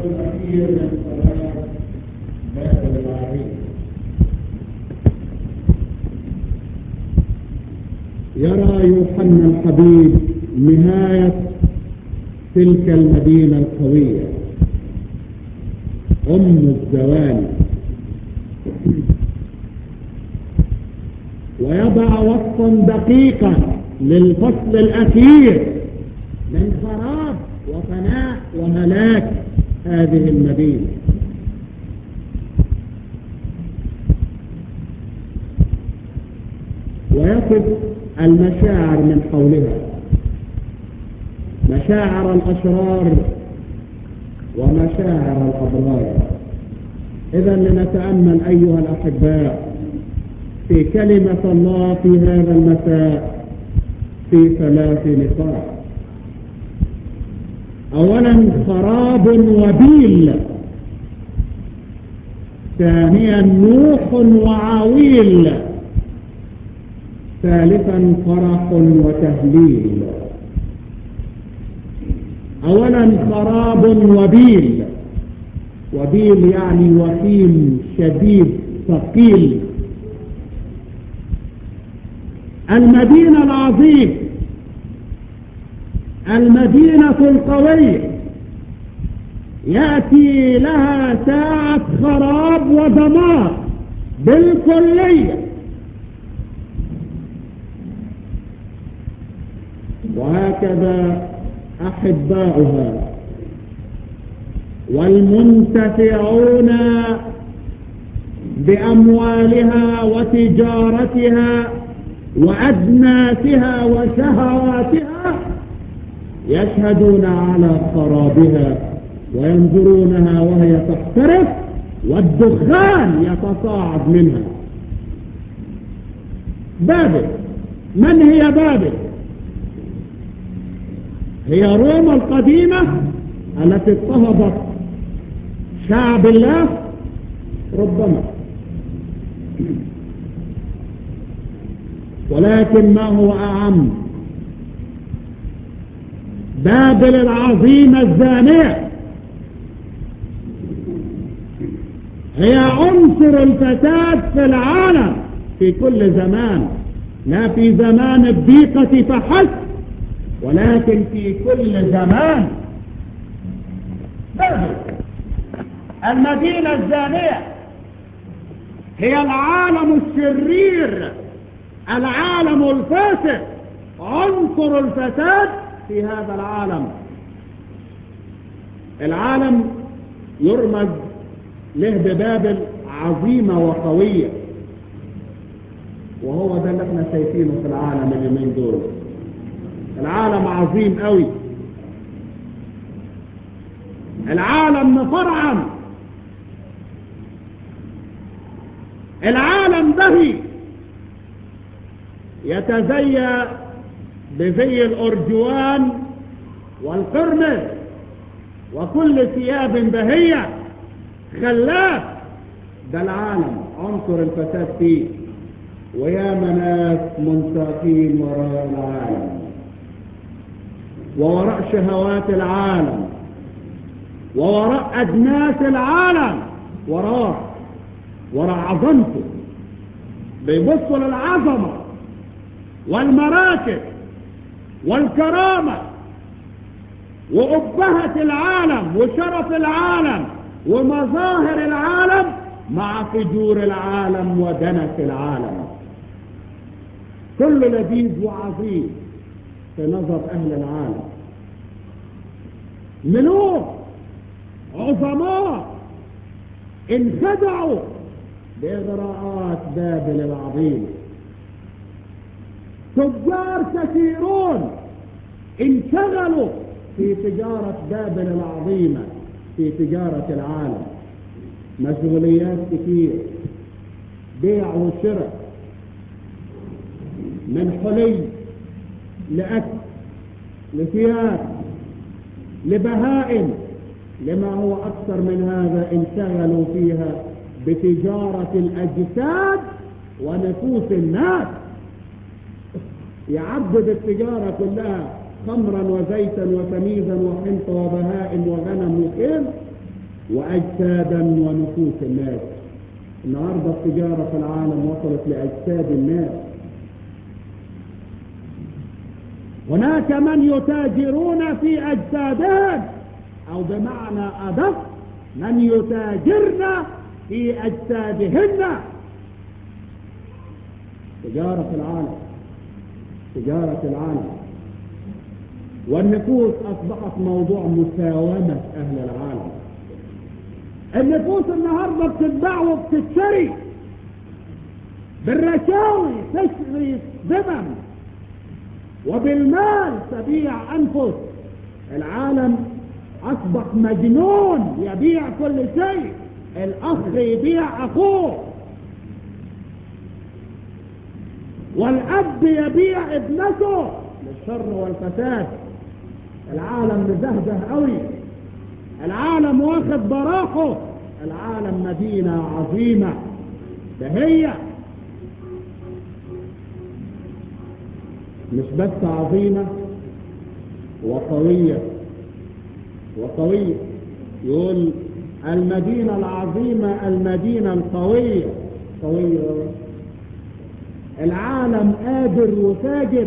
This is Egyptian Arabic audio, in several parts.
الأخير من صلاة باب العظيم يرى يوحنا الحبيب نهاية تلك المدينة القوية أم الزوال ويضع وصفا دقيقا للفصل الأخير من خراب وفناء وهلاك هذه المدينة ويصف المشاعر من حولها مشاعر الأشرار ومشاعر الأبرار إذا لنتأمل أيها الأحباء في كلمة الله في هذا المساء في ثلاث نقاط أولا خراب وبيل ثانيا نوح وعويل ثالثا فرح وتهليل اولا خراب وبيل وبيل يعني وخيم شديد ثقيل المدينة العظيم المدينة القوية يأتي لها ساعة خراب ودمار بالكلية وهكذا أحباؤها والمنتفعون بأموالها وتجارتها وأجناسها وشهواتها يشهدون على خرابها وينظرونها وهي تحترق والدخان يتصاعد منها بابل من هي بابل هي روما القديمة التي اضطهدت شعب الله ربما ولكن ما هو أعم بابل العظيمة الزانية هي عنصر الفساد في العالم في كل زمان لا في زمان الضيقة فحسب ولكن في كل زمان بابل المدينة الزانية هي العالم الشرير العالم الفاسد عنصر الفساد في هذا العالم العالم يرمز له ببابل عظيمة وقوية وهو ده اللي احنا شايفينه في العالم اليومين دول العالم عظيم قوي العالم مفرعم العالم بهي يتزيى بزي الأرجوان والقرمز وكل ثياب بهية خلاف ده العالم عنصر الفساد فيه ويا مناس منساقين وراء العالم ووراء شهوات العالم ووراء أجناس العالم وراه وراء عظمته بيبصوا للعظمة والمراكز والكرامة وأبهة العالم وشرف العالم ومظاهر العالم مع فجور العالم ودنس العالم كل لذيذ وعظيم في نظر أهل العالم ملوك عظماء انخدعوا بإغراءات بابل العظيم تجار كثيرون انشغلوا في تجارة بابل العظيمة في تجارة العالم مشغوليات كثير بيع وشراء من حلي لأكل لثياب لبهائم لما هو أكثر من هذا انشغلوا فيها بتجارة الأجساد ونفوس الناس يعبد التجارة كلها خمرا وزيتا وتميزا وحنطة وبهائم وغنم وخيل وأجسادا ونفوس الناس النهاردة التجارة في العالم وصلت لأجساد الناس هناك من يتاجرون في أجسادهم أو بمعنى أدق من يتاجرن في أجسادهن تجارة في العالم تجارة العالم والنفوس أصبحت موضوع مساومة أهل العالم النفوس النهاردة بتتباع وبتتشري بالرشاوي تشري ذمم وبالمال تبيع أنفس العالم أصبح مجنون يبيع كل شيء الأخ يبيع أخوه والأب يبيع ابنته للشر والفساد العالم مزهزه قوي العالم واخد براحه العالم مدينة عظيمة فهي مش بس عظيمة وقوية وقوية يقول المدينة العظيمة المدينة القوية قوية العالم قادر وفاجر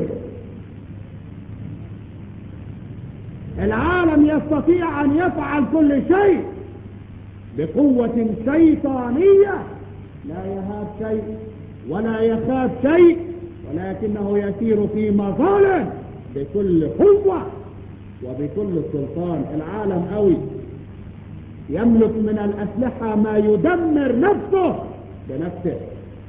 العالم يستطيع أن يفعل كل شيء بقوة شيطانية لا يهاب شيء ولا يخاف شيء ولكنه يسير في مظالم بكل قوة وبكل سلطان العالم قوي يملك من الأسلحة ما يدمر نفسه بنفسه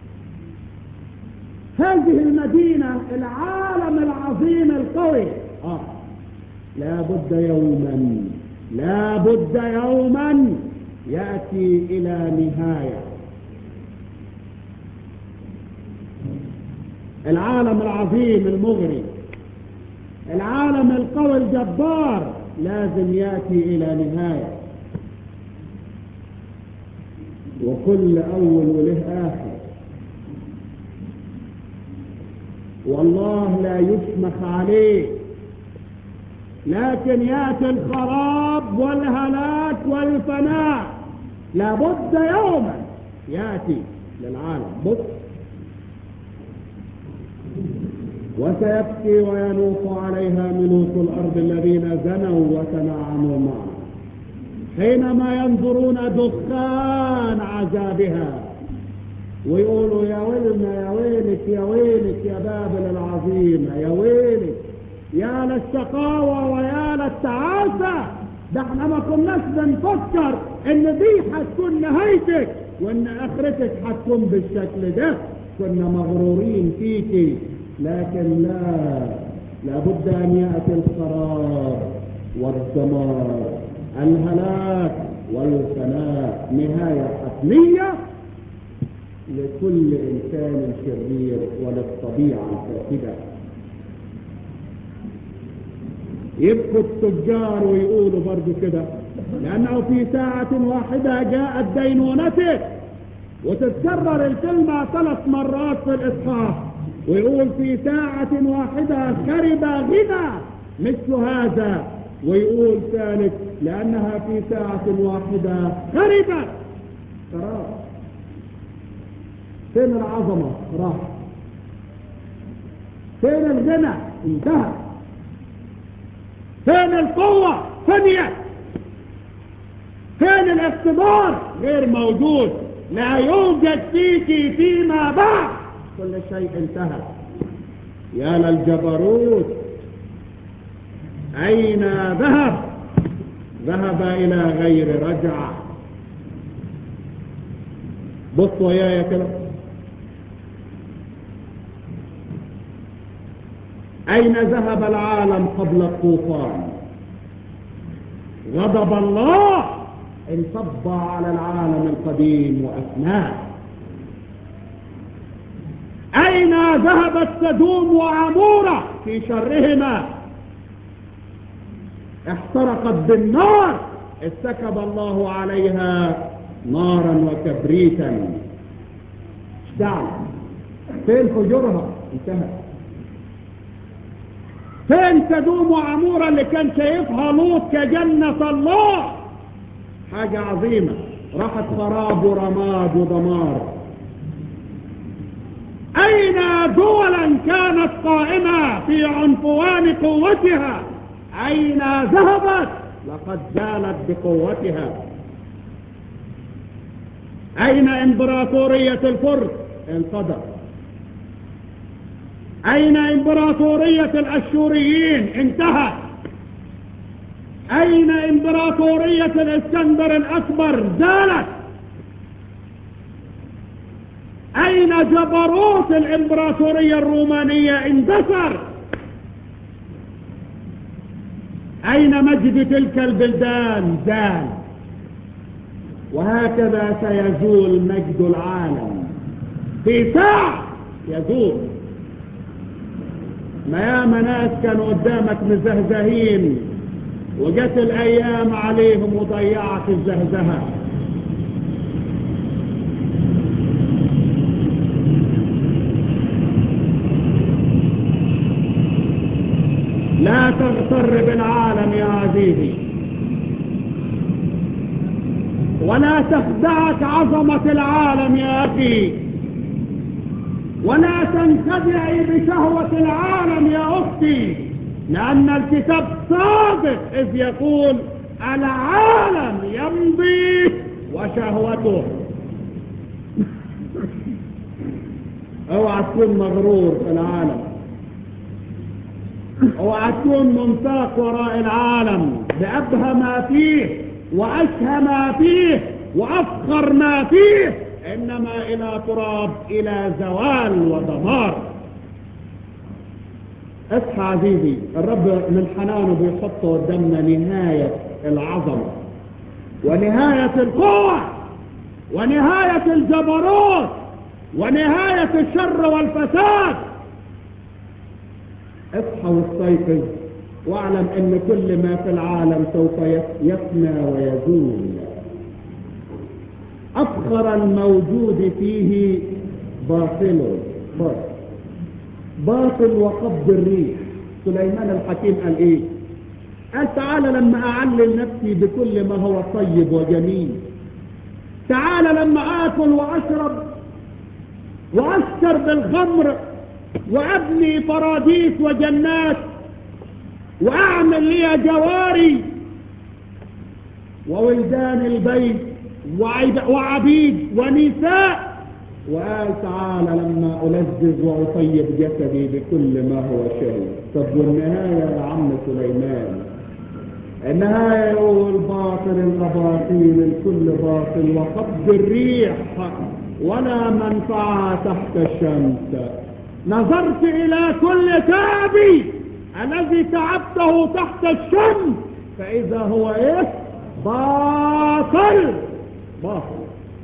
هذه المدينة العالم العظيم القوي آه لا بد يوما لا بد يوما يأتي إلى نهاية العالم العظيم المغري العالم القوي الجبار لازم يأتي إلى نهاية وكل أول وله آخر والله لا يسمح عليه لكن يأتي الخراب والهلاك والفناء لابد يوما يأتي للعالم بص وسيبكي وينوح عليها ملوك الأرض الذين زنوا وتنعموا معه حينما ينظرون دخان عذابها ويقولوا يا ويلنا يا ويلك يا ويلك يا بابل العظيمة يا ويلك يا للشقاوة ويا للتعاسة ده احنا ما كناش بنفكر ان دي هتكون نهايتك وان اخرتك هتكون بالشكل ده كنا مغرورين فيكي لكن لا لابد ان ياتي الخراب والدمار الهلاك والفناء نهايه حتميه لكل انسان شرير وللطبيعه الفاسده يبقوا التجار ويقولوا برضو كده لأنه في ساعة واحدة جاءت دينونته وتتكرر الكلمة ثلاث مرات في الإصحاح ويقول في ساعة واحدة خرب غنى مثل هذا ويقول ثالث لأنها في ساعة واحدة خربت خراب فين العظمة راح فين الغنى انتهى فين القوة فنيت فين الاختبار غير موجود لا يوجد فيك فيما بعد كل شيء انتهى يا للجبروت أين ذهب ذهب إلى غير رجعة بص ويايا كده أين ذهب العالم قبل الطوفان غضب الله انصب على العالم القديم وأثناه أين ذهبت سدوم وعمورة في شرهما احترقت بالنار استكب الله عليها نارا وكبريتا اشتعل فين فجورها انتهت فين سدوم وعمورة اللي كان شايفها لوط كجنة الله حاجة عظيمة راحت خراب ورماد ودمار أين دولا كانت قائمة في عنفوان قوتها أين ذهبت لقد زالت بقوتها أين إمبراطورية الفرس انقضت أين إمبراطورية الأشوريين انتهت أين إمبراطورية الإسكندر الأكبر زالت أين جبروت الإمبراطورية الرومانية اندثر أين مجد تلك البلدان زال وهكذا سيزول مجد العالم في ساعة يزول ما ياما ناس كانوا قدامك مزهزهين وجت الأيام عليهم وضيعت الزهزهة لا تغتر بالعالم يا عزيزي ولا تخدعك عظمة العالم يا أخي ولا تنخدعي بشهوة العالم يا أختي لأن الكتاب صادق إذ يقول العالم يمضي وشهوته اوعى تكون مغرور في العالم اوعى تكون منساق وراء العالم بأبهى ما فيه وأشهى ما فيه وأفخر ما فيه إنما إلى تراب إلى زوال ودمار اصحى عزيزي الرب من حنانه بيحط قدامنا نهاية العظمة ونهاية القوة ونهاية الجبروت ونهاية الشر والفساد اصحى واستيقظ واعلم ان كل ما في العالم سوف يفنى ويزول افخر الموجود فيه باطل باطل باطل وقبض الريح سليمان الحكيم قال ايه قال تعالى لما اعلل نفسي بكل ما هو طيب وجميل تعالى لما اكل واشرب واشكر بالخمر وابني فراديس وجنات واعمل لي جواري وولدان البيت وعبيد ونساء وقال تعالى لما ألذذ وأطيب جسدي بكل ما هو شيء طب والنهاية يا عم سليمان النهاية يقول باطل الأباطيل الكل باطل وقبض الريح ولا منفعة تحت الشمس نظرت إلى كل تعبي الذي تعبته تحت الشمس فإذا هو إيه باطل باطل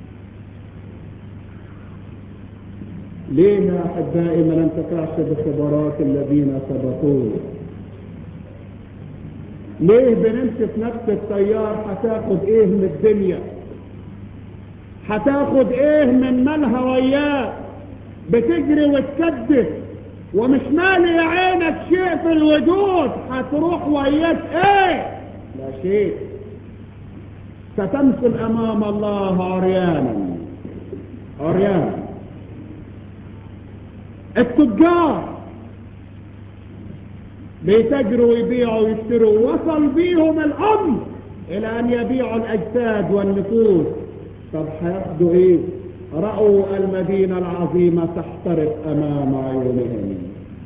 ليه يا أحبائي ما ننتفعش بخبرات الذين سبقونا ليه بنمشي في نفس التيار هتاخد ايه من الدنيا هتاخد ايه من مالها وياه بتجري وتكدس ومش مالي عينك شيء في الوجود هتروح وياك ايه لا شيء ستمثل امام الله عريانا عريانا التجار بيتجروا ويبيعوا ويشتروا وصل بيهم الامر الى ان يبيعوا الاجساد والنفوس طب هياخدوا ايه رأوا المدينة العظيمة تحترق امام عيونهم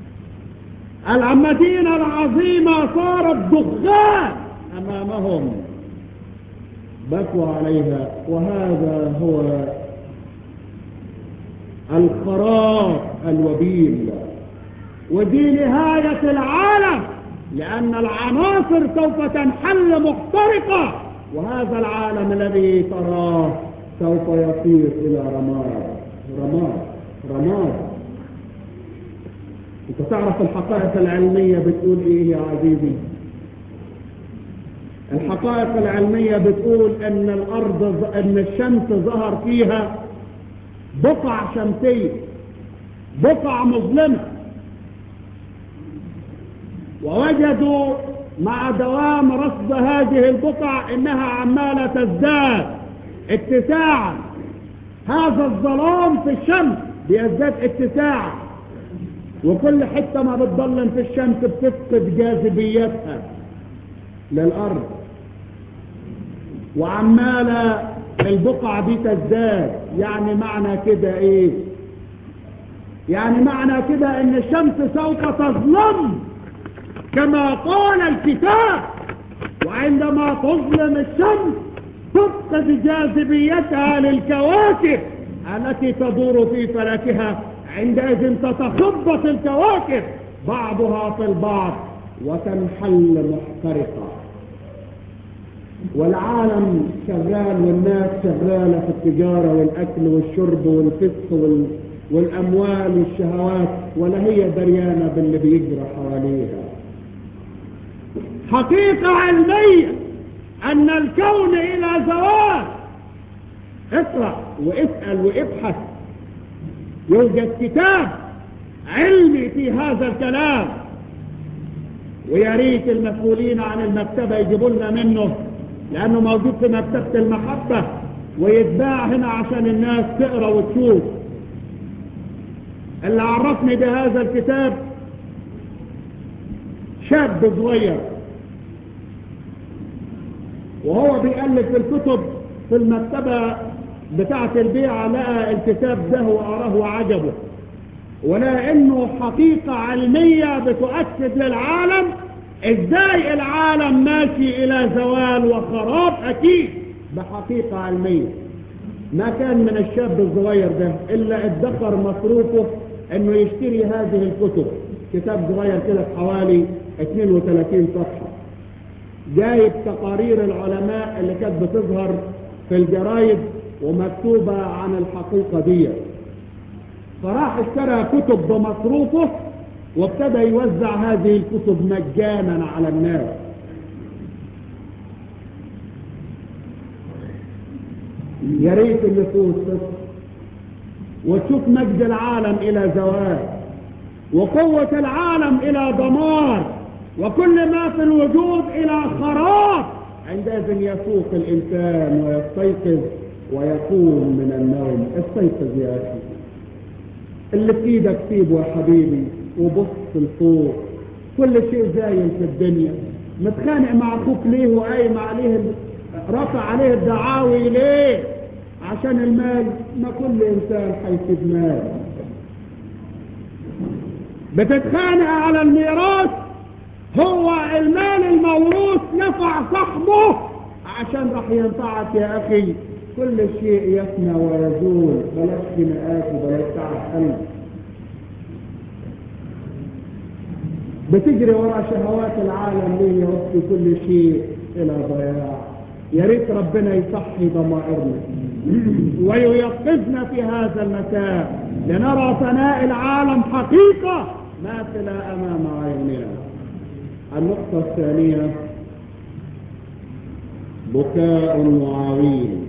المدينة العظيمة صارت دخان امامهم بكوا عليها وهذا هو الخراب الوبيل ودي نهاية العالم لأن العناصر سوف تنحل محترقة وهذا العالم الذي تراه سوف يصير إلى رماد رماد رماد انت تعرف الحقائق العلمية بتقول ايه يا عزيزي الحقائق العلمية بتقول ان الارض ان الشمس ظهر فيها بقع شمسية بقع مظلمة ووجدوا مع دوام رصد هذه البقع انها عمالة تزداد اتساعا هذا الظلام في الشمس بيزداد اتساعا وكل حتة ما بتضلم في الشمس بتفقد جاذبيتها للأرض وعمالة البقع دي تزداد يعني معنى كده ايه يعني معنى كده ان الشمس سوف تظلم كما قال الكتاب وعندما تظلم الشمس تفقد جاذبيتها للكواكب التي تدور في فلكها عندئذ تتخبط الكواكب بعضها في البعض وتنحل محترقة والعالم شغال والناس شغالة في التجارة والأكل والشرب والفسق وال... والأموال والشهوات ولا هي دريانة باللي بيجرى حواليها حقيقة علمية أن الكون إلى زوال اقرأ واسأل وابحث يوجد كتاب علمي في هذا الكلام ويا ريت المسؤولين عن المكتبة يجيبوا لنا منه لأنه موجود في مكتبة المحبة ويتباع هنا عشان الناس تقرأ وتشوف اللي عرفني بهذا الكتاب شاب صغير وهو بيألف في الكتب في المكتبة بتاعة البيعة لقى الكتاب ده وقراه وعجبه ولا انه حقيقة علمية بتؤكد للعالم ازاي العالم ماشي الى زوال وخراب اكيد بحقيقة علمية ما كان من الشاب الصغير ده الا ادخر مصروفه انه يشتري هذه الكتب كتاب صغير كده حوالي 32 صفحة جايب تقارير العلماء اللي كانت بتظهر في الجرايد ومكتوبة عن الحقيقة دي فراح اشترى كتب بمصروفه وابتدى يوزع هذه الكتب مجانا على الناس يا ريت النفوس وتشوف مجد العالم الى زوال وقوة العالم الى دمار وكل ما في الوجود الى خراب عندئذ يفوق الانسان ويستيقظ ويقوم من النوم استيقظ يا اخي اللي في ايدك سيبه يا حبيبي وبص لفوق كل شيء زايل في الدنيا متخانق مع اخوك ليه وقايم عليه رفع عليه الدعاوي ليه عشان المال ما كل انسان هيسيب مال بتتخانق على الميراث هو المال الموروث نفع صاحبه عشان راح ينفعك يا اخي كل شيء يفنى ويزول بلاش خناقات وبلاش تعب قلب بتجري ورا شهوات العالم ليه يا اختي كل شيء الى ضياع يا ريت ربنا يصحي ضمائرنا وييقظنا في هذا المساء لنرى فناء العالم حقيقة ماثلة أمام عيننا النقطة الثانية بكاء وعويل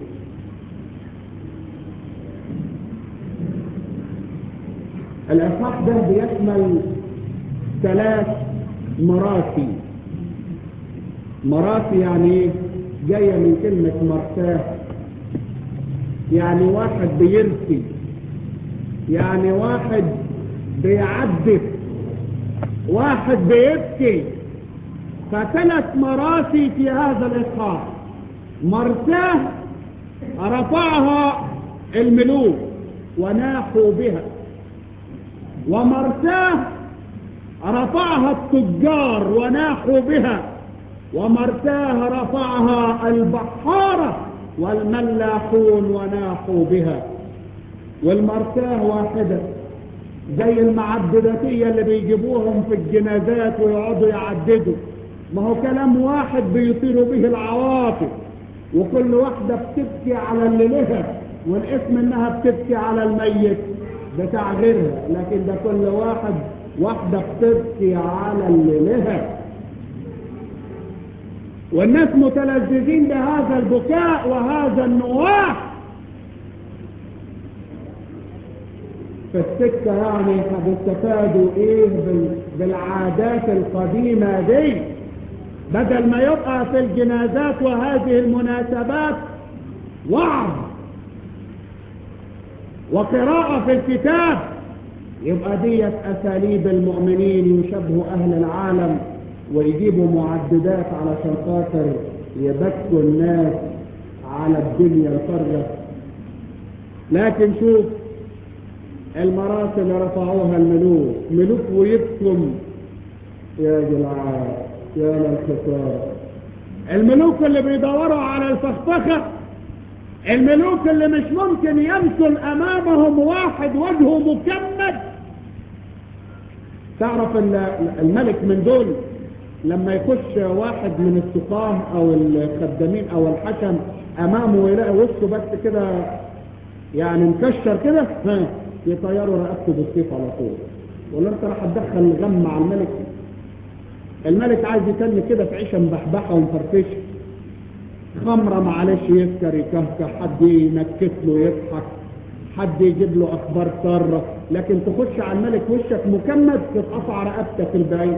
الأصحاح ده بيشمل ثلاث مراسي مراسي يعني ايه جاية من كلمة مرساه يعني واحد بيرسي يعني واحد بيعدف واحد بيبكي فثلاث مراسي في هذا الإصحاح مرساه رفعها الملوك وناحوا بها ومرساه رفعها التجار وناحوا بها ومرساه رفعها البحارة والملاحون وناحوا بها والمرساه واحدة زي المعدداتية اللي بيجيبوهم في الجنازات ويقعدوا يعددوا ما هو كلام واحد بيطيروا به العواطف وكل واحدة بتبكي على اللي لها والاسم انها بتبكي على الميت بتاع غيرها لكن ده كل واحد واحدة بتبكي على اللي لها والناس متلذذين بهذا البكاء وهذا النواح في السكة يعني هتستفادوا ايه بالعادات القديمة دي بدل ما يبقى في الجنازات وهذه المناسبات وعظ وقراءة في الكتاب يبقى ديت أساليب المؤمنين يشبهوا أهل العالم ويجيبوا معددات علشان خاطر يبكوا الناس على الدنيا الفرة لكن شوف المراسل اللي رفعوها الملوك ملوك ويبكم يا جلعان يا للخسارة الملوك اللي بيدوروا على الفخفخة الملوك اللي مش ممكن يمثل امامهم واحد وجهه مكمد تعرف الملك من دول لما يخش واحد من السقاه او الخدامين او الحكم امامه ويلاقي وشه بس كده يعني مكشر كده ها يطيروا رقبته بالسيف على طول ولا انت راح تدخل الغم مع الملك الملك عايز يتن كده في عيشه مبحبحه ومفرفشه خمرة معلش يسكر يكهكه حد ينكت له يضحك حد يجيب له اخبار سارة لكن تخش على الملك وشك مكمد تتقطع رقبتك البعيد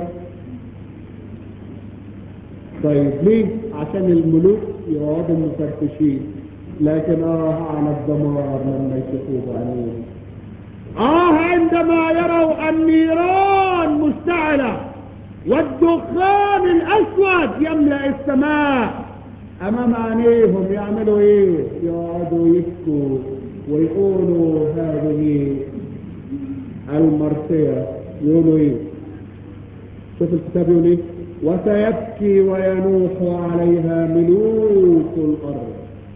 طيب ليه عشان الملوك يقعدوا مفرفشين لكن اه على الدمار لما يشوفوه بعينيهم اه عندما يروا النيران مشتعلة والدخان الاسود يملأ السماء امام عينيهم يعملوا ايه يقعدوا يبكوا ويقولوا هذه المرثية يقولوا ايه شوف الكتاب يقول ايه وسيبكي وينوح عليها ملوك الارض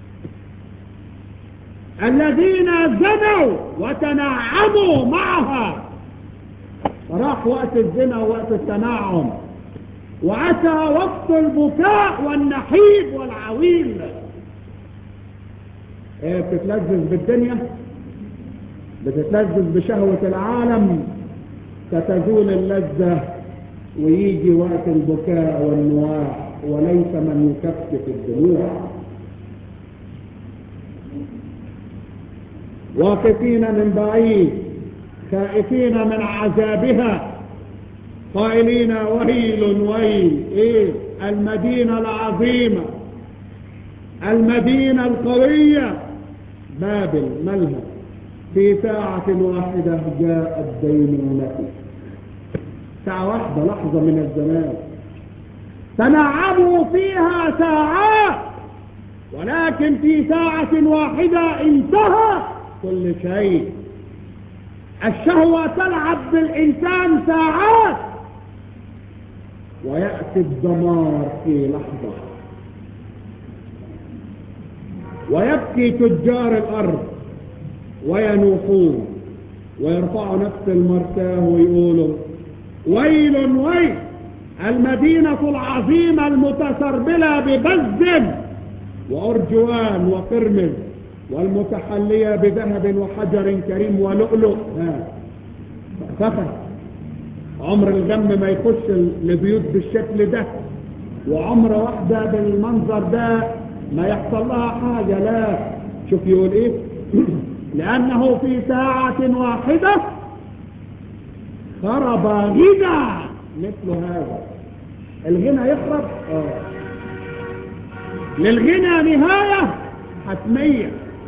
الذين زنوا وتنعموا معها راح وقت الزنا ووقت التنعم وأتى وقت البكاء والنحيب والعويل ايه بتتلذذ بالدنيا بتتلذذ بشهوة العالم ستزول اللذة ويجي وقت البكاء والنواح وليس من يكفف الدموع واقفين من بعيد خائفين من عذابها قائلين ويل ويل ايه المدينة العظيمة المدينة القوية بابل ملها في ساعة واحدة جاء الدينونة ساعة واحدة لحظة من الزمان تنعموا فيها ساعات ولكن في ساعة واحدة انتهى كل شيء الشهوة تلعب بالإنسان ساعات ويأتي الدمار في لحظة ويبكي تجار الأرض وينوحون ويرفعوا نفس المرتاه ويقولوا ويل ويل المدينة العظيمة المتسربلة ببز وأرجوان وقرمز والمتحلية بذهب وحجر كريم ولؤلؤ فقط عمر الغم ما يخش لبيوت بالشكل ده وعمر واحدة بالمنظر ده ما يحصل لها حاجة لا شوف يقول ايه لأنه في ساعة واحدة خرب غنى مثل هذا الغنى يخرب اه للغنى نهاية حتمية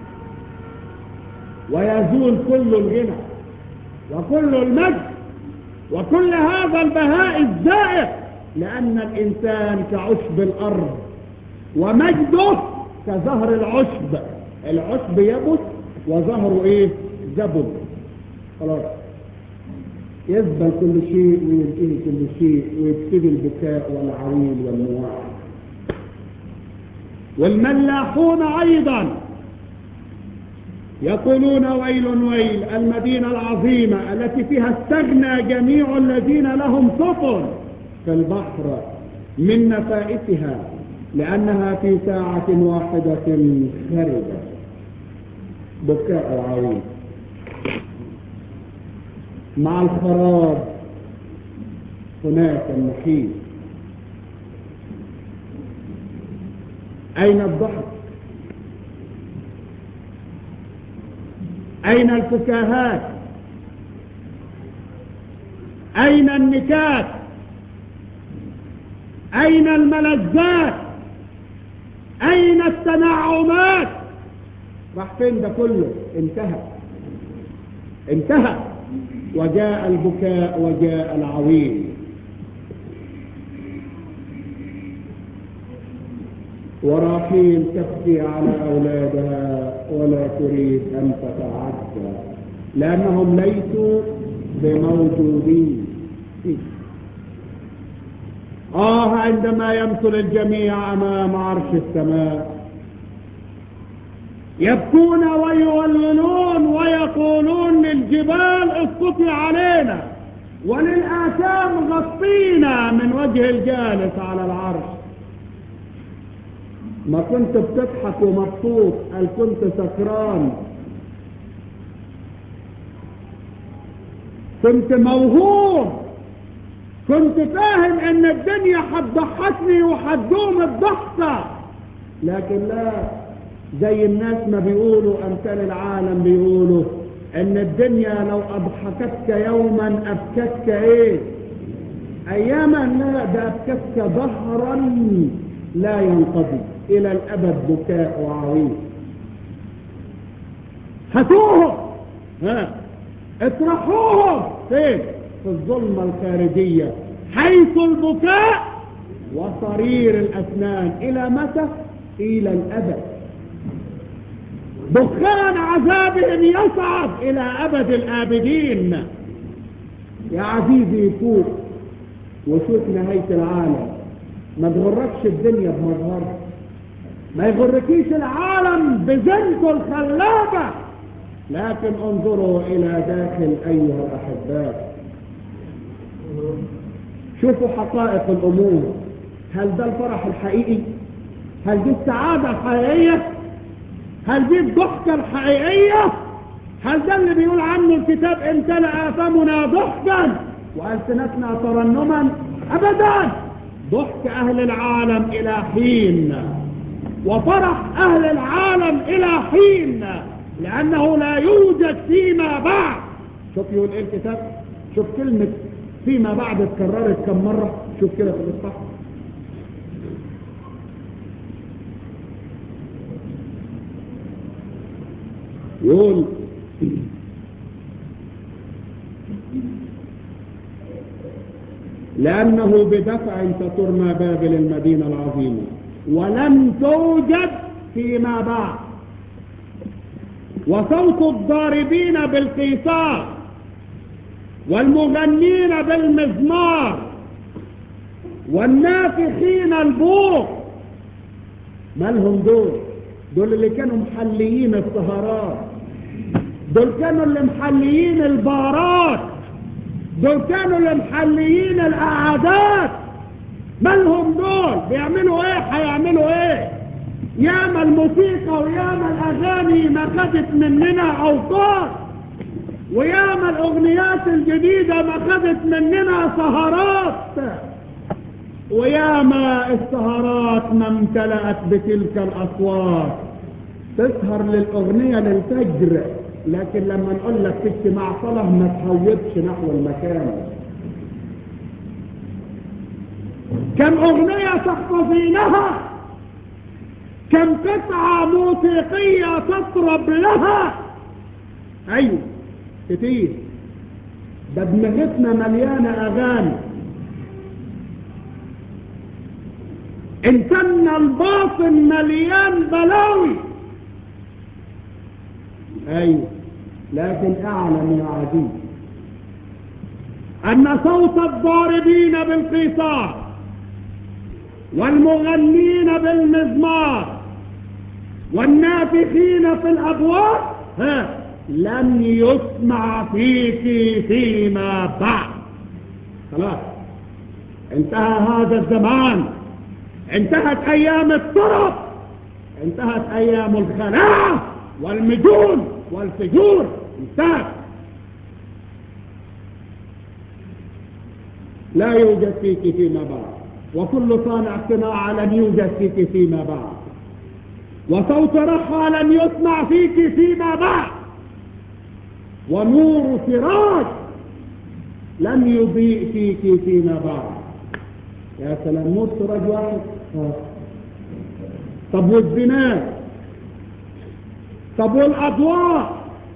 ويزول كل الغنى وكل المجد وكل هذا البهاء الزائف لأن الإنسان كعشب الأرض ومجده كزهر العشب العشب يبس وظهره ايه زبل خلاص يزبل كل شيء وينتهي كل شيء ويبتدي البكاء والعويل والنواح والملاحون ايضا يقولون ويل ويل المدينة العظيمة التي فيها استغنى جميع الذين لهم سفن في البحر من نفائسها لأنها في ساعة واحدة خربت بكاء وعويل مع الخراب هناك النحيب أين الضحك أين الفكاهات أين النكات أين الملذات أين التنعمات راح فين ده كله انتهى انتهى وجاء البكاء وجاء العويل وراحيل تبكي على أولادها ولا تريد أن تتعدى لأنهم ليسوا بموجودين آه عندما يمثل الجميع أمام عرش السماء يبكون ويولون ويقولون للجبال اسقطي علينا وللآثام غطينا من وجه الجالس على العرش ما كنت بتضحك ومبسوط قال كنت سكران كنت موهوم كنت فاهم ان الدنيا هتضحكني وهتدوم الضحكة لكن لا زي الناس ما بيقولوا امثال العالم بيقولوا ان الدنيا لو اضحكتك يوما ابكتك ايه اياما لا ده ابكتك ظهرا لا ينقضي الى الابد بكاء وعويل هاتوهم ها اطرحوهم فين في الظلمة الخارجية حيث البكاء وصرير الأسنان إلى متى؟ إلى الأبد دخان عذابهم يصعد إلى أبد الآبدين يا عزيزي فوق وشوف نهاية العالم ما تغركش الدنيا بمظهرها ما يغركيش العالم بزنته الخلابة لكن انظروا إلى داخل أيها الأحباء شوفوا حقائق الأمور هل ده الفرح الحقيقي هل دي السعادة الحقيقية هل دي الضحكة الحقيقية هل ده اللي بيقول عنه الكتاب امتلأ آثامنا ضحكا وألسنتنا ترنما أبدا ضحك أهل العالم إلى حين وفرح أهل العالم إلى حين لأنه لا يوجد فيما بعد شوف يقول إيه الكتاب شوف كلمة فيما بعد اتكررت كم مرة شوف كده في الإصحاح يقول لأنه بدفع سترمى بابل المدينة العظيمة ولم توجد فيما بعد وصوت الضاربين بالقيثار والمغنين بالمزمار والنافخين البوق مالهم دول دول اللي كانوا محليين السهرات دول كانوا اللي محليين البارات دول كانوا اللي محليين القعدات مالهم دول بيعملوا ايه هيعملوا ايه ياما الموسيقى وياما الاغاني ما خدت مننا اوقات وياما الاغنيات الجديدة ما خدت مننا سهرات وياما السهرات ما امتلأت بتلك الاصوات تسهر للاغنية للفجر لكن لما نقول لك في اجتماع صلاة ما تهوبش نحو المكان كم اغنية تحفظينها كم قطعة موسيقية تطرب لها ايوه كتير ده دماغتنا مليانة اغاني انساننا الباطن مليان بلاوي ايوه لكن اعلم يا عزيز ان صوت الضاربين بالقيثار والمغنين بالمزمار والنافخين في الابواب ها لم يسمع فيك فيما بعد خلاص انتهى هذا الزمان انتهت ايام الطرب انتهت ايام الخلاعة والمجون والفجور انتهت لا يوجد فيك فيما بعد وكل صانع صناعة لم يوجد فيك فيما بعد وصوت رخى لم يسمع فيك فيما بعد ونور سراج لم يضيء فيك فيما بعد يا سلام موت سراج واحد آه. طب والزناد طب والأضواء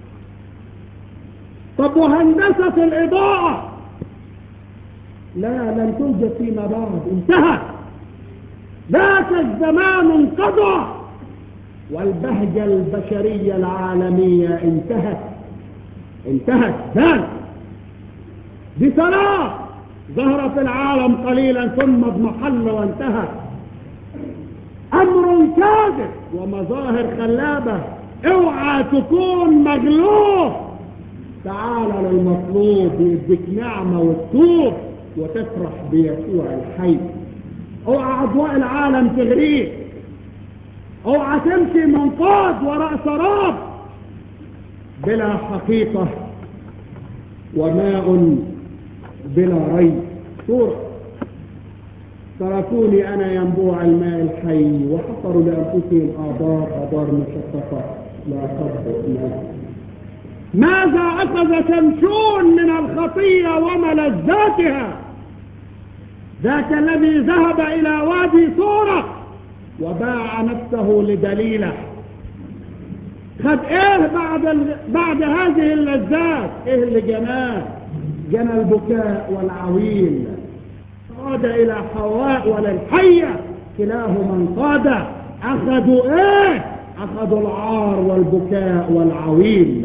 طب وهندسة الإضاءة لا لن توجد فيما بعد انتهى ذاك الزمان انقضى والبهجة البشرية العالمية انتهت انتهت ذلك بصلاة ظهر في العالم قليلا ثم اضمحل وانتهى امر كاذب ومظاهر خلابة اوعى تكون مغلوب تعال للمطلوب يديك نعمة وتتوب وتفرح بيسوع الحي اوعى اضواء العالم تغريك اوعى تمشي منقاد وراء سراب بلا حقيقة وماء بلا ري صورة تركوني أنا ينبوع الماء الحي وحفروا لأنفسهم آبار آبار مشققة لا تضبط ماء ماذا أخذ شمشون من الخطية وملذاتها ذاك الذي ذهب إلى وادي صورة وباع نفسه لدليله خد ايه بعد ال... بعد هذه اللذات ايه اللي جناه جنى البكاء والعويل قاد الى حواء وللحية كلاهما انقاد اخذوا ايه اخذوا العار والبكاء والعويل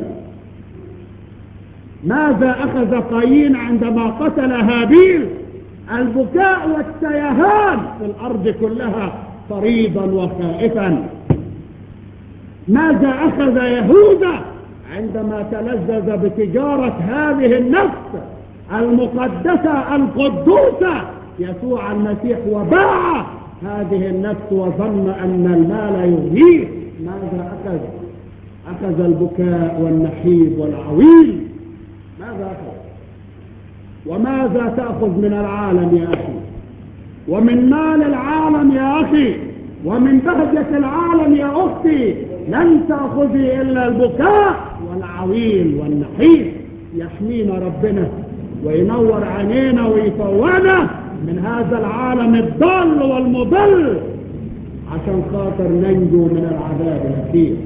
ماذا اخذ قايين عندما قتل هابيل البكاء والتيهان في الارض كلها طريدا وخائفا ماذا أخذ يهوذا عندما تلذذ بتجارة هذه النفس المقدسة القدوسة يسوع المسيح وباع هذه النفس وظن أن المال يغنيه ماذا أخذ أخذ البكاء والنحيب والعويل ماذا أخذ وماذا تأخذ من العالم يا أخي ومن مال العالم يا أخي ومن بهجة العالم يا أختي لن تأخذي إلا البكاء والعويل والنحيب يحمينا ربنا وينور عينينا ويفونا من هذا العالم الضال والمضل عشان خاطر ننجو من العذاب الأخير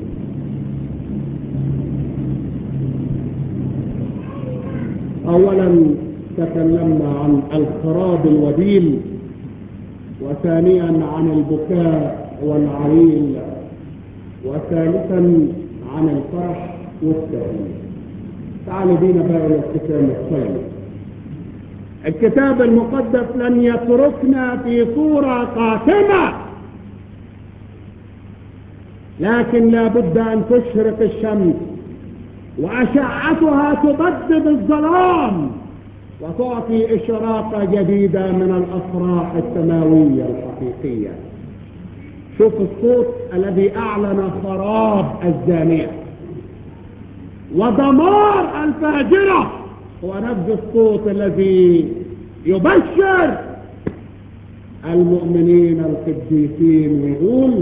أولا تكلمنا عن الخراب الوبيل وثانيا عن البكاء والعويل وثالثا عن الفرح والتهويل تعالوا بينا بقى الى الكتاب الطيب الكتاب المقدس لن يتركنا في صورة قاتمة لكن لا بد ان تشرق الشمس واشعتها تبدد الظلام وتعطي اشراقة جديدة من الافراح السماوية الحقيقية شوف الصوت الذي اعلن خراب الزانية ودمار الفاجرة هو نفس الصوت الذي يبشر المؤمنين القديسين ويقول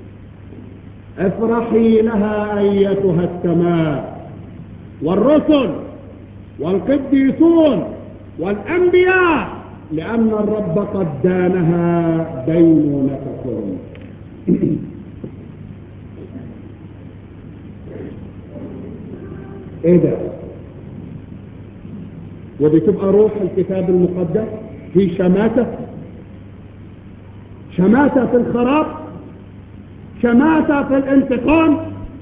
افرحي لها ايتها السماء والرسل والقديسون والانبياء لان الرب قد دانها دينونتكم ايه ده ودي تبقى روح الكتاب المقدس في شماتة شماتة في الخراب شماتة في الانتقام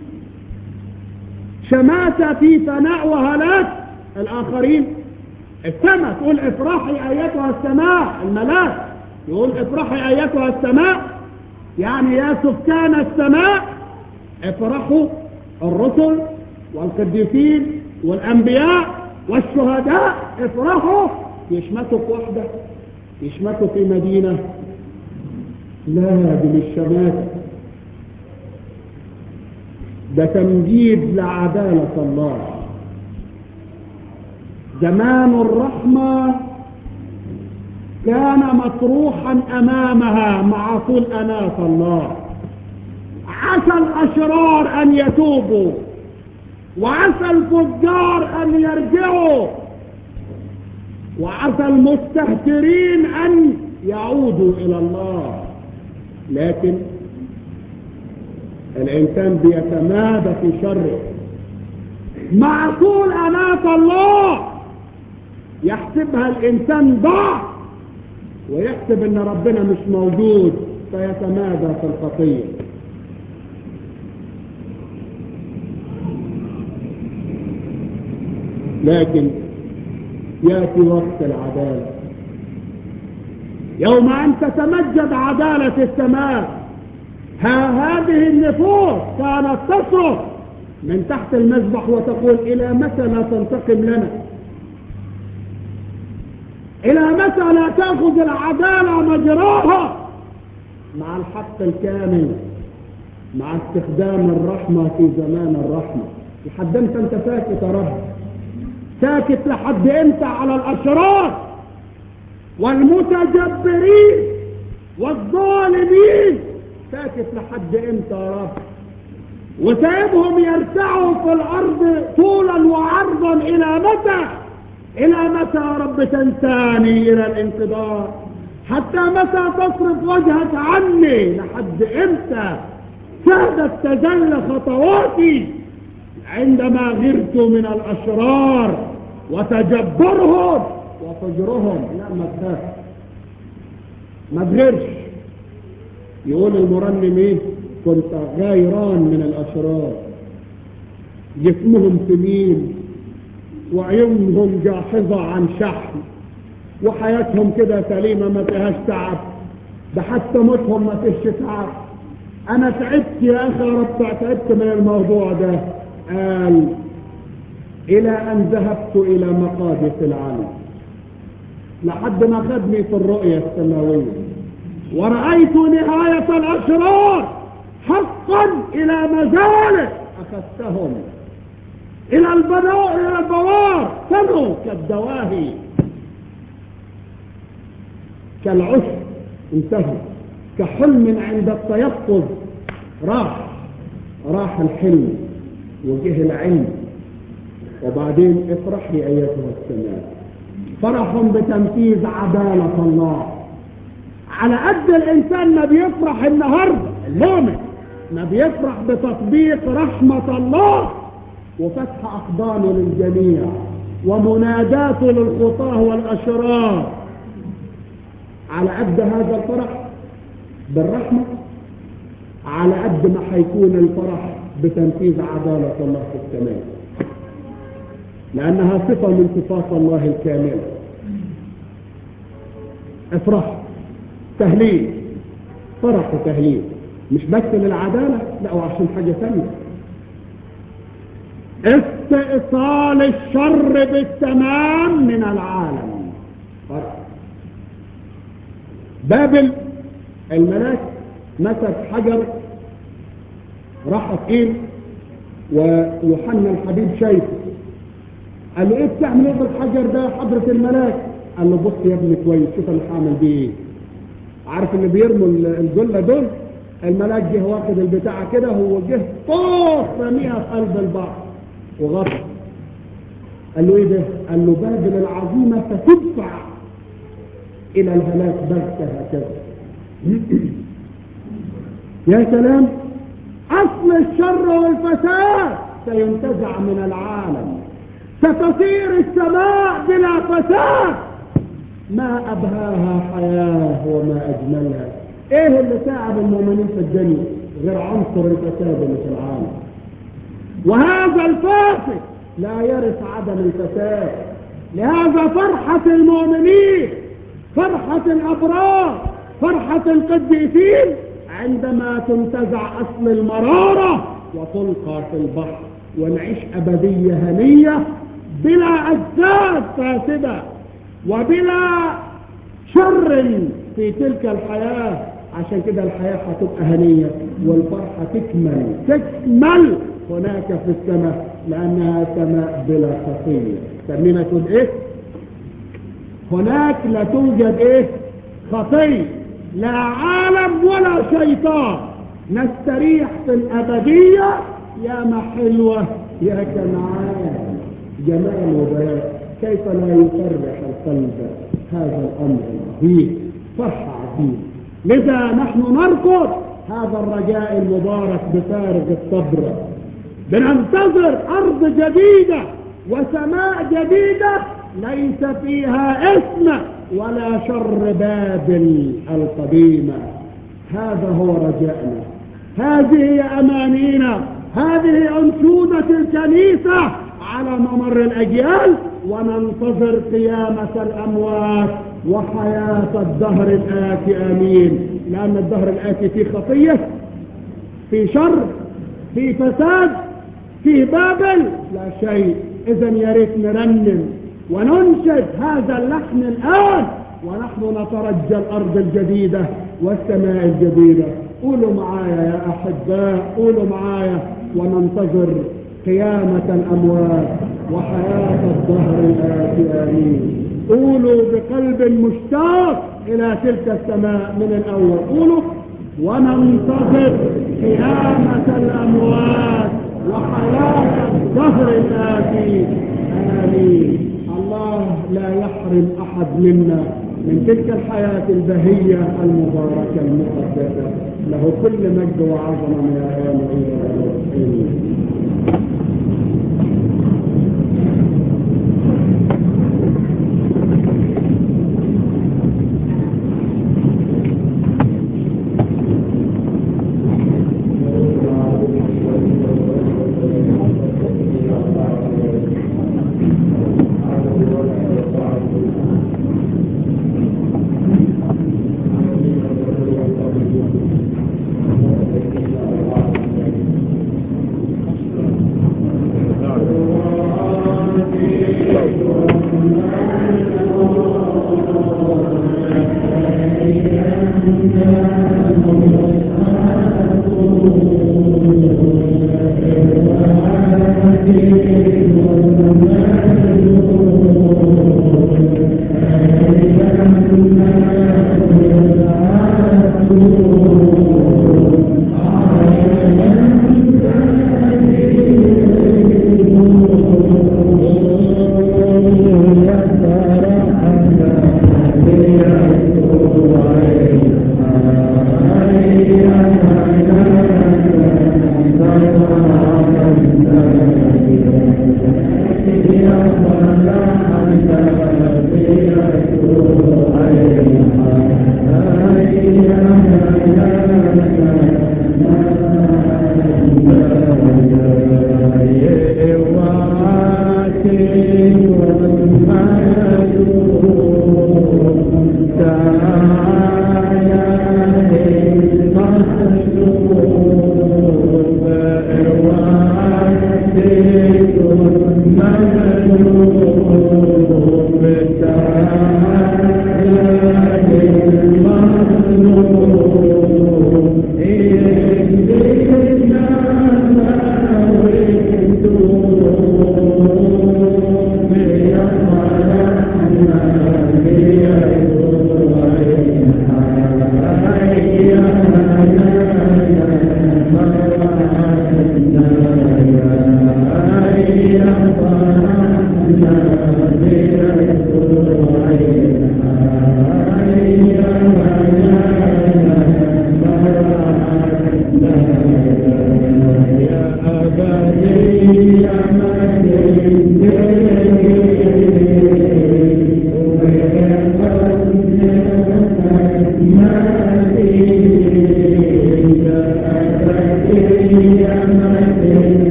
شماتة في ثناء وهلاك الآخرين السماء تقول افرحي أيتها السماء الملاك يقول افرحي أيتها السماء يعني يا سكان السماء افرحوا الرسل والقديسين والأنبياء والشهداء افرحوا يشمتوا في وحدة يشمتوا في مدينة لا دي مش شماتة ده تمجيد لعدالة الله زمان الرحمة كان مطروحا أمامها مع طول أناة الله عسى الأشرار أن يتوبوا وعسى الفجار أن يرجعوا وعسى المستهترين أن يعودوا إلى الله لكن الإنسان بيتمادى في شره مع طول أناة الله يحسبها الإنسان ضعف ويحسب أن ربنا مش موجود فيتمادى في الخطية لكن يأتي وقت العدالة يوم أن تتمجد عدالة السماء ها هذه النفوس كانت تصرخ من تحت المذبح وتقول إلى متى لا تنتقم لنا إلى متى لا تأخذ العدالة مجراها مع الحق الكامل مع استخدام الرحمة في زمان الرحمة لحد امتى انت ساكت يا رب ساكت لحد امتى على الاشرار والمتجبرين والظالمين ساكت لحد امتى يا رب وسايبهم يرتعوا في الارض طولا وعرضا الى متى الى متى يا رب تنساني الى الانقضاء حتى متى تصرف وجهك عني لحد امتى سادت تزل خطواتي عندما غرت من الاشرار وتجبرهم وفجرهم لا ما تخاف ما تغيرش يقول المرنم ايه كنت غيران من الاشرار جسمهم سمين وعيونهم جاحظة عن شحم وحياتهم كده سليمة ما فيهاش تعب ده حتى موتهم ما فيش تعب انا تعبت يا اخي يا رب تعبت من الموضوع ده قال الى ان ذهبت الى مقادس العالم لحد ما خدني في الرؤية السماوية ورأيت نهاية الأشرار حقا إلى مزالك أخذتهم إلى البناء إلى البوار كانوا كالدواهي كالعشب انتهوا كحلم عند التيقظ راح راح الحلم وجه العلم وبعدين افرحي ايتها السماء فرح بتنفيذ عدالة الله على قد الانسان ما بيفرح النهاردة المؤمن ما بيفرح بتطبيق رحمة الله وفتح اقدامه للجميع ومناداته للخطاه والاشرار على قد هذا الفرح بالرحمة على قد ما حيكون الفرح بتنفيذ عدالة الله في السماء لأنها صفة من صفات الله الكاملة افرح تهليل فرح وتهليل مش بس للعدالة لا وعشان حاجة ثانية استئصال الشر بالتمام من العالم فرح بابل الملاك مسك حجر راح فين ويوحنا الحبيب شايفه قال له ايه بتعمل ايه بالحجر ده حضرة الملاك قال له بص يا ابني كويس شوف انا هعمل بيه ايه عارف اللي بيرموا الجلة دول الملاك جه واخد البتاع كده هو جه طوخ رميها في قلب البحر وغطى قال له ايه ده قال له بابل العظيمة ستدفع الى الهلاك بغتة هكذا يا سلام اصل الشر والفساد سينتزع من العالم ستصير السماء بلا فساد ما ابهاها حياة وما اجملها ايه اللي تعب المؤمنين في الدنيا غير عنصر الفساد اللي في العالم وهذا الفاسد لا يرث عدم الفساد لهذا فرحة المؤمنين فرحة الابرار فرحة القديسين عندما تنتزع اصل المرارة وتلقى في البحر ونعيش ابدية هنية بلا اجساد فاسدة وبلا شر في تلك الحياة عشان كده الحياة هتبقى هنية والفرحة تكمل تكمل هناك في السماء لانها سماء بلا خطية سمينا تقول ايه هناك لا توجد ايه خطية لا عالم ولا شيطان نستريح في الابدية يا ما حلوة يا كنعان جمال وبيان كيف لا يفرح القلب هذا الامر العظيم فرحة عظيمة لذا نحن نركض هذا الرجاء المبارك بفارغ الصبر بننتظر أرض جديدة وسماء جديدة ليس فيها اسم ولا شر بابل القديمة هذا هو رجائنا هذه هي أمانينا هذه أنشودة الكنيسة على ممر الأجيال وننتظر قيامة الأموات وحياة الدهر الآتي آمين لأن الدهر الآتي فيه خطية في شر في فساد في بابل لا شيء إذا يا ريت نرنم وننشد هذا اللحن الآن ونحن نترجى الأرض الجديدة والسماء الجديدة قولوا معايا يا أحباء قولوا معايا وننتظر قيامة الأموات وحياة الظهر الآتي آمين قولوا بقلب مشتاق إلى تلك السماء من الأول قولوا وننتظر قيامة الأموات وحياة الظهر الآتي آمين الله لا يحرم أحد منا من تلك الحياة البهية المباركة المقدسة له كل مجد وعظمة من الآن إلى الأبد